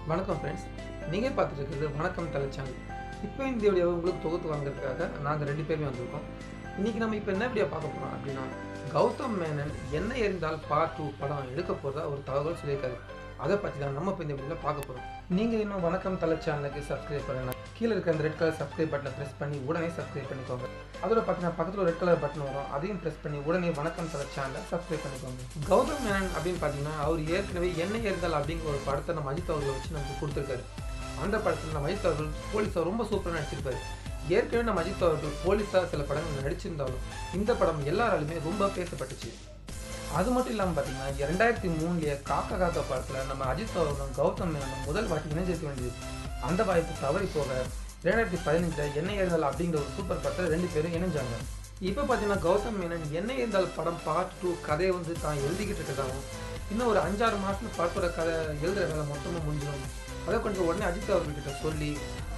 வணக்கம் ஃப்ரெண்ட்ஸ் நீங்கள் பார்த்துட்டு இருக்கிறது வணக்கம் தலை சேனல் இப்போ இந்த வீடியோவை உங்களுக்கு தொகுத்து வாங்குறதுக்காக நாங்கள் ரெண்டு பேருமே வந்திருக்கோம் இன்றைக்கி நம்ம இப்போ என்ன வீடியோ பார்க்க போகிறோம் அப்படின்னா கௌதம் மேனன் என்ன எரிந்தால் பார்ட் டூ படம் எடுக்க போகிறதா ஒரு தகவல் சொல்லியிருக்காரு அதை பற்றி தான் நம்ம இப்போ இந்த வீடியோவில் பார்க்க போகிறோம் நீங்கள் இன்னும் வணக்கம் தலை சேனலுக்கு சப்ஸ்கிரைப் பண்ணலாம் கீழே இருக்க அந்த ரெட் கலர் சப்ஸ்கிரைப் பட்டனை ப்ரெஸ் பண்ணி உடனே சப்ஸ்கிரைப் பண்ணிக்கோங்க அதோட பார்த்தீங்கன்னா பக்கத்தில் ரெட் கலர் பட்டன் வரும் அதையும் ப்ரெஸ் பண்ணி உடனே வணக்கம் தலை சேனலை சப்ஸ்கிரைப் பண்ணிக்கோங்க கௌதம் மேனன் அப்படின்னு பார்த்தீங்கன்னா அவர் ஏற்கனவே என்ன எரிந்தால் அப்படிங்கிற ஒரு படத்தை நம்ம அஜித் அவர்களை வச்சு நமக்கு கொடுத்துருக்காரு அந்த படத்தில் நம்ம அஜித் அவர்கள் போலீஸாக ரொம்ப சூப்பராக நடிச்சிருப்பாரு ஏற்கனவே நம்ம அஜித் அவர்கள் போலீஸாக சில படங்கள் நடிச்சிருந்தாலும் இந்த படம் எல்லாராலுமே ரொம்ப பேசப்பட்டுச்சு அது மட்டும் இல்லாமல் பார்த்தீங்கன்னா ரெண்டாயிரத்தி மூணுலேயே காக்கா காக்கா படத்தில் நம்ம அஜித் அவர்களும் கௌதம் மேனனும் முதல் வாட்டி இணைஞ்சிருக்க வேண்டியது அந்த வாய்ப்பு தவறி போக ரெண்டாயிரத்தி பதினஞ்சில் என்ன இருந்தால் அப்படிங்கிற ஒரு சூப்பர் படத்தில் ரெண்டு பேரும் இணைஞ்சாங்க இப்போ பார்த்தீங்கன்னா கௌதம் மேனன் என்ன இருந்தால் படம் பார்ட் டூ கதையை வந்து தான் எழுதிக்கிட்டு இருக்கிறதாகவும் இன்னும் ஒரு அஞ்சாறு மாதத்துல படத்தோட கதை எழுதுகிற வேலை மொத்தமாக முடிஞ்சிடும் அதை கொஞ்சம் உடனே அஜித் அவர்கிட்ட சொல்லி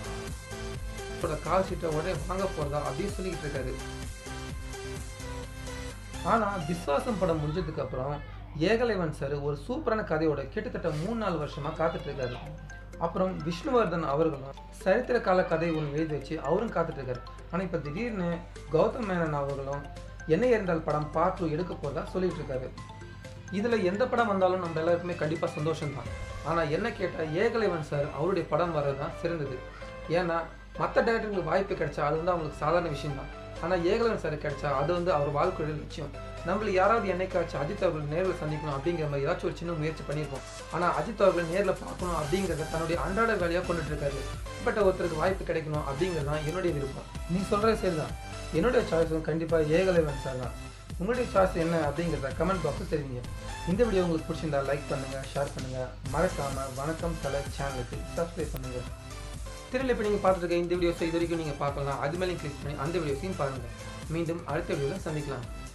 கால் ஷீட்டை உடனே வாங்க போகிறதா அப்படின்னு சொல்லிக்கிட்டு இருக்காரு ஆனால் விஸ்வாசம் படம் முடிஞ்சதுக்கு அப்புறம் ஏகலைவன் சார் ஒரு சூப்பரான கதையோட கிட்டத்தட்ட மூணு நாலு வருஷமாக காத்துட்டு இருக்காரு அப்புறம் விஷ்ணுவர்தன் அவர்களும் சரித்திர கால கதை ஒன்று எழுதி வச்சு அவரும் காத்துட்டு இருக்காரு ஆனால் இப்போ திடீர்னு கௌதம் மேனன் அவர்களும் என்ன இருந்தால் படம் பார்ட் டூ எடுக்க போகிறதா சொல்லிட்டு இருக்காரு இதில் எந்த படம் வந்தாலும் நம்ம எல்லாருக்குமே கண்டிப்பாக சந்தோஷம்தான் ஆனால் என்ன கேட்டால் ஏகலைவன் சார் அவருடைய படம் வர்றது தான் சிறந்தது ஏன்னா மற்ற டேரக்டர்களுக்கு வாய்ப்பு கிடைச்சா அது வந்து அவங்களுக்கு சாதாரண விஷயம் தான் ஆனால் ஏகலைவன் சார் கிடைச்சா அது வந்து அவர் வாழ்க்கையோட நிச்சயம் நம்மள யாராவது என்னைக்காச்சும் அஜித் அவர்கள் நேரில் சந்திக்கணும் அப்படிங்கிற மாதிரி ஏதாச்சும் ஒரு சின்ன முயற்சி பண்ணியிருப்போம் ஆனால் அஜித் அவர்கள் நேரில் பார்க்கணும் அப்படிங்கிறத தன்னுடைய அன்றாட வேலையாக கொண்டுட்டு இருக்காரு பட் ஒருத்தருக்கு வாய்ப்பு கிடைக்கணும் அப்படிங்கிறது தான் என்னுடைய விருப்பம் நீ சொல்கிற சரி தான் என்னுடைய சாய்ஸும் கண்டிப்பாக ஏகலைவன் சார் தான் உங்களுடைய சாய்ஸ் என்ன அப்படிங்கிறத கமெண்ட் பாக்ஸில் தெரிவிங்க இந்த வீடியோ உங்களுக்கு பிடிச்சிருந்தா லைக் பண்ணுங்கள் ஷேர் பண்ணுங்கள் மறக்காமல் வணக்கம் தலை சேனலுக்கு சப்ஸ்கிரைப் பண்ணுங்கள் திரையில் இப்போ நீங்கள் பார்த்துருக்க இந்த வீடியோஸை இது வரைக்கும் நீங்கள் பார்க்கலாம் அது மேலே கிளிக் பண்ணி அந்த வீடியோஸையும் பாருங்கள் மீண்டும் அடுத்த வீடியோவில் சந்திக்கலாம்